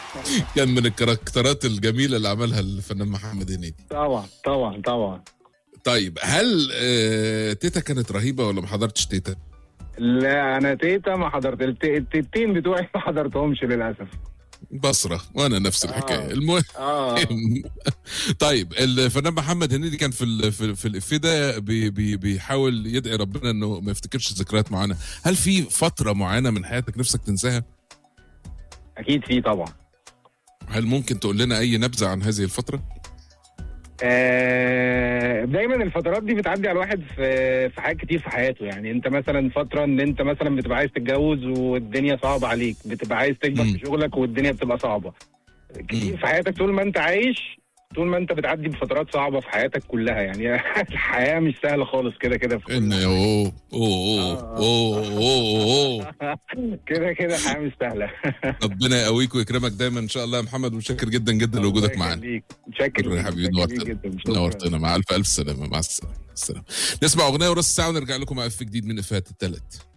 كان من الكاركترات الجميله اللي عملها الفنان محمد هنيدي طبعا طبعا طبعا طيب هل آه، تيتا كانت رهيبه ولا ما حضرتش تيتا؟ لا انا تيتا ما حضرت الت- التيتين بتوعي ما حضرتهمش للاسف بصره وانا نفس الحكايه آه. المهم اه طيب الفنان محمد هنيدي كان في ال- في, في الافيه ده بي بي بيحاول يدعي ربنا انه ما يفتكرش ذكريات معينه هل في فتره معينه من حياتك نفسك تنساها اكيد في طبعا هل ممكن تقول لنا اي نبذه عن هذه الفتره آه، دايما الفترات دي بتعدي على الواحد في في حاجات كتير في حياته يعني انت مثلا فتره ان انت مثلا بتبقى عايز تتجوز والدنيا صعبه عليك بتبقى عايز تكبر مم. في شغلك والدنيا بتبقى صعبه كتير مم. في حياتك طول ما انت عايش طول ما انت بتعدي بفترات صعبه في حياتك كلها يعني الحياه مش سهله خالص كده كده في كل ان حاجة. اوه اوه آه. اوه اوه اوه كده كده الحياه مش سهله ربنا يقويك ويكرمك دايما ان شاء الله يا محمد متشكر جدا جدا لوجودك معانا معانا متشكر شكرا يا حبيبي متشكر نورتنا ليك جدا. شكراً. نورتنا مع الف الف سلامه مع السلامه السلام نسمع اغنيه ورا الساعه ونرجع لكم مع اف جديد من افات الثلاث